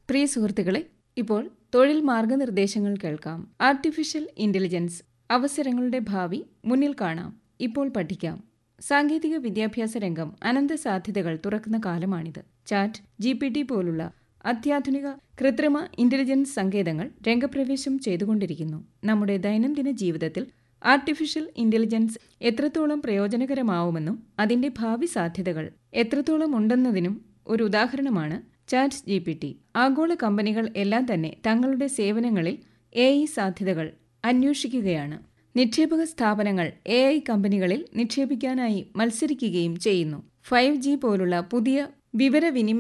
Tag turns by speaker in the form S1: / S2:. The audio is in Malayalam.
S1: പ്രിയ സുഹൃത്തുക്കളെ ഇപ്പോൾ തൊഴിൽ മാർഗനിർദ്ദേശങ്ങൾ കേൾക്കാം ആർട്ടിഫിഷ്യൽ ഇന്റലിജൻസ് അവസരങ്ങളുടെ ഭാവി മുന്നിൽ കാണാം ഇപ്പോൾ പഠിക്കാം സാങ്കേതിക വിദ്യാഭ്യാസ രംഗം അനന്ത സാധ്യതകൾ തുറക്കുന്ന കാലമാണിത് ചാറ്റ് ജി പി ടി പോലുള്ള അത്യാധുനിക കൃത്രിമ ഇന്റലിജൻസ് സങ്കേതങ്ങൾ രംഗപ്രവേശം ചെയ്തുകൊണ്ടിരിക്കുന്നു നമ്മുടെ ദൈനംദിന ജീവിതത്തിൽ ആർട്ടിഫിഷ്യൽ ഇന്റലിജൻസ് എത്രത്തോളം പ്രയോജനകരമാവുമെന്നും അതിന്റെ ഭാവി സാധ്യതകൾ എത്രത്തോളം ഉണ്ടെന്നതിനും ഒരു ഉദാഹരണമാണ് ചാറ്റ് ജി പി ടി ആഗോള കമ്പനികൾ എല്ലാം തന്നെ തങ്ങളുടെ സേവനങ്ങളിൽ എ ഐ സാധ്യതകൾ അന്വേഷിക്കുകയാണ് നിക്ഷേപക സ്ഥാപനങ്ങൾ എ ഐ കമ്പനികളിൽ നിക്ഷേപിക്കാനായി മത്സരിക്കുകയും ചെയ്യുന്നു ഫൈവ് ജി പോലുള്ള പുതിയ വിവരവിനിമയ